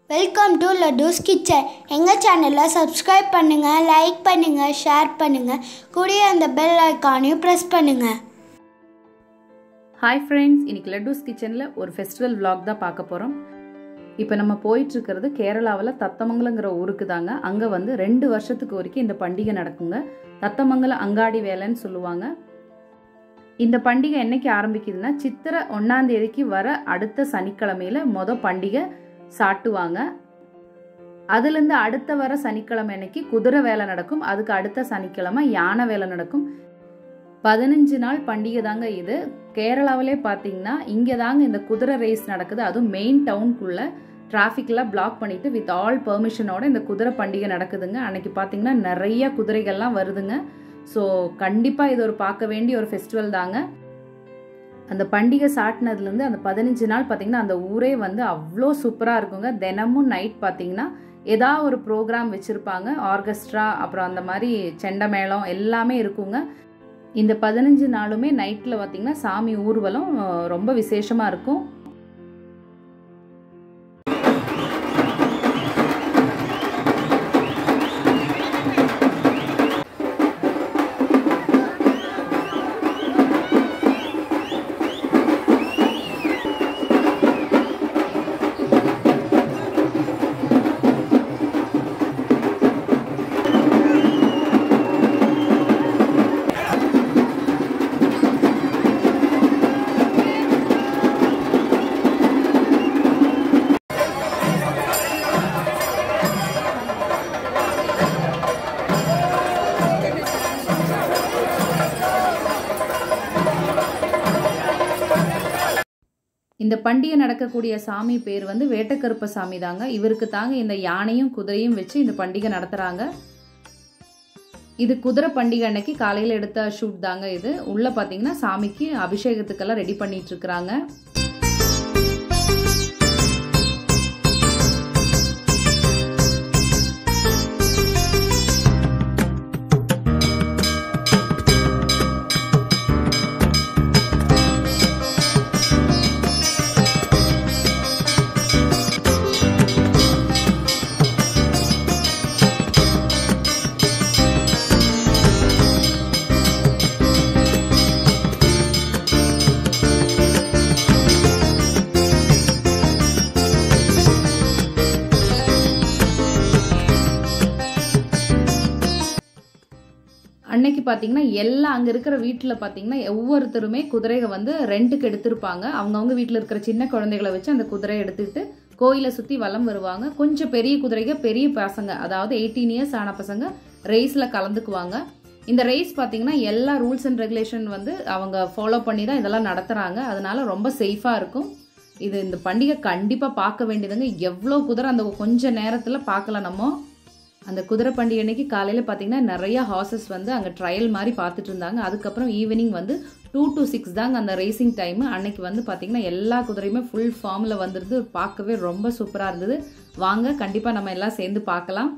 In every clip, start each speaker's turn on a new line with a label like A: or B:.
A: welcome to லட்டூஸ் kitchen எங்கள் சேனலை subscribe பண்ணுங்கள் லைக் பண்ணுங்கள் ஷேர் பண்ணுங்கள் கூடிய அந்த பெல் ஐக்கானையும் ப்ரெஸ் பண்ணுங்கள்
B: ஹாய் ஃப்ரெண்ட்ஸ் இன்னைக்கு லட்டூஸ் கிச்சனில் ஒரு ஃபெஸ்டிவல் vlog தான் பார்க்க போகிறோம் இப்போ நம்ம போயிட்டுருக்கிறது கேரளாவில் தத்தமங்கலங்கிற ஊருக்கு தாங்க அங்கே வந்து ரெண்டு வருஷத்துக்கு வரைக்கும் இந்த பண்டிகை நடக்குங்க தத்தமங்கல அங்காடி வேலைன்னு சொல்லுவாங்க இந்த பண்டிகை என்னைக்கு ஆரம்பிக்குதுன்னா சித்திரை ஒன்றாம் தேதிக்கு வர அடுத்த சனிக்கிழமையில மொத பண்டிகை சாட்டுவாங்க அதுலேருந்து அடுத்த வர சனிக்கிழமை அன்னைக்கு குதிரை வேலை நடக்கும் அதுக்கு அடுத்த சனிக்கிழமை யானை வேலை நடக்கும் பதினஞ்சு நாள் பண்டிகை தாங்க இது கேரளாவிலே பார்த்தீங்கன்னா இங்கே தாங்க இந்த குதிரை ரேஸ் நடக்குது அதுவும் மெயின் டவுனுக்குள்ளே டிராஃபிக்லாம் பிளாக் பண்ணிட்டு வித் ஆல் பெர்மிஷனோட இந்த குதிரை பண்டிகை நடக்குதுங்க அன்னைக்கு பார்த்தீங்கன்னா நிறைய குதிரைகள்லாம் வருதுங்க ஸோ கண்டிப்பாக இது ஒரு பார்க்க வேண்டிய ஒரு ஃபெஸ்டிவல் தாங்க அந்த பண்டிகை சாட்டினதுலேருந்து அந்த பதினஞ்சு நாள் பார்த்தீங்கன்னா அந்த ஊரே வந்து அவ்வளோ சூப்பராக இருக்குங்க தினமும் நைட் பார்த்தீங்கன்னா ஏதாவது ஒரு ப்ரோக்ராம் வச்சுருப்பாங்க ஆர்கெஸ்ட்ரா அப்புறம் அந்த மாதிரி செண்டை மேளம் எல்லாமே இருக்குங்க இந்த பதினஞ்சு நாளுமே நைட்டில் பார்த்தீங்கன்னா சாமி ஊர்வலம் அஹ், ரொம்ப விசேஷமாக இருக்கும் இந்த பண்டிகை நடக்கக்கூடிய சாமி பேர் வந்து வேட்டக்கருப்ப சாமி தாங்க இவருக்கு தாங்க இந்த யானையும் குதிரையும் வச்சு இந்த பண்டிகை நடத்துகிறாங்க இது குதிரை பண்டிகை அன்னைக்கு காலையில் எடுத்த ஷூட் தாங்க இது உள்ளே பார்த்தீங்கன்னா சாமிக்கு அபிஷேகத்துக்கெல்லாம் ரெடி பண்ணிட்டு இருக்கிறாங்க அன்னைக்கு பார்த்தீங்கன்னா எல்லா அங்கே இருக்கிற வீட்டில் பார்த்தீங்கன்னா ஒவ்வொருத்தருமே குதிரையை வந்து ரெண்டுக்கு எடுத்திருப்பாங்க அவங்கவுங்க வீட்டில் இருக்கிற சின்ன குழந்தைகளை வச்சு அந்த குதிரையை எடுத்துக்கிட்டு கோயிலை சுற்றி வலம் வருவாங்க கொஞ்சம் பெரிய குதிரைங்க பெரிய பசங்க அதாவது எயிட்டீன் இயர்ஸ் ஆன பசங்க ரேஸில் கலந்துக்குவாங்க இந்த ரேஸ் பார்த்தீங்கன்னா எல்லா ரூல்ஸ் அண்ட் ரெகுலேஷன் வந்து அவங்க ஃபாலோ பண்ணி தான் இதெல்லாம் நடத்துகிறாங்க அதனால ரொம்ப சேஃபாக இருக்கும் இது இந்த பண்டிகை கண்டிப்பாக பார்க்க வேண்டியதுங்க எவ்வளோ குதிரை அந்த கொஞ்ச நேரத்தில் பார்க்கலாம் நம்ம அந்த குதிரை பண்டிகை அன்னைக்கு காலையில் பார்த்தீங்கன்னா நிறைய ஹார்சஸ் வந்து அங்கே ட்ரையல் மாதிரி பார்த்துட்டு இருந்தாங்க அதுக்கப்புறம் ஈவினிங் வந்து டூ டு சிக்ஸ் தாங்க அந்த ரேசிங் டைம் அன்னைக்கு வந்து பார்த்தீங்கன்னா எல்லா குதிரையுமே ஃபுல் ஃபார்மில் வந்துருந்து பார்க்கவே ரொம்ப சூப்பராக இருந்தது வாங்க கண்டிப்பாக நம்ம எல்லாம் சேர்ந்து பார்க்கலாம்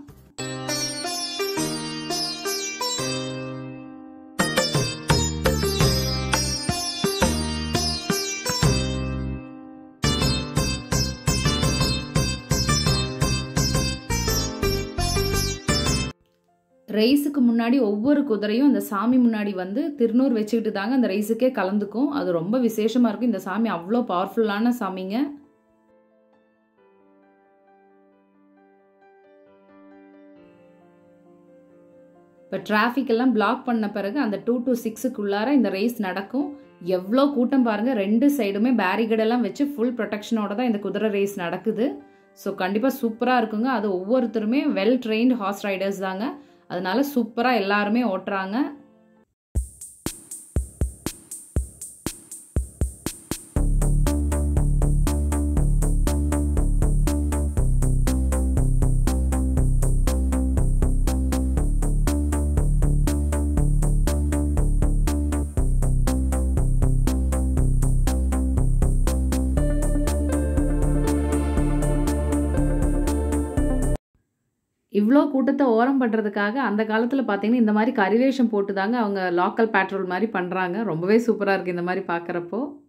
B: ரேஸுக்கு முன்னாடி ஒவ்வொரு குதிரையும் அந்த சாமி முன்னாடி வந்து திருநூறு வச்சுக்கிட்டு தாங்க அந்த ரேஸுக்கே கலந்துக்கும் அது ரொம்ப விசேஷமா இருக்கும் இந்த சாமி அவ்வளோ பவர்ஃபுல்லான சாமிங்க இப்போ டிராஃபிக் எல்லாம் பிளாக் பண்ண பிறகு அந்த டூ டு சிக்ஸுக்குள்ளார இந்த ரேஸ் நடக்கும் எவ்வளோ கூட்டம் பாருங்க ரெண்டு சைடுமே பேரிகேட் எல்லாம் வச்சு ஃபுல் ப்ரொடெக்ஷனோட தான் இந்த குதிரை ரேஸ் நடக்குது ஸோ கண்டிப்பாக சூப்பராக இருக்குங்க அது ஒவ்வொருத்தருமே வெல் ட்ரெயின்ட் ஹார்ஸ் ரைடர்ஸ் தாங்க அதனால சூப்பராக எல்லாருமே ஓட்டுறாங்க இவ்வளோ கூட்டத்தை ஓரம் பண்ணுறதுக்காக அந்த காலத்தில் பார்த்தீங்கன்னா இந்த மாதிரி கரிவேஷம் போட்டு தாங்க அவங்க லோக்கல் பேட்ரோல் மாதிரி பண்ணுறாங்க ரொம்பவே சூப்பராக இருக்குது இந்த மாதிரி பார்க்குறப்போ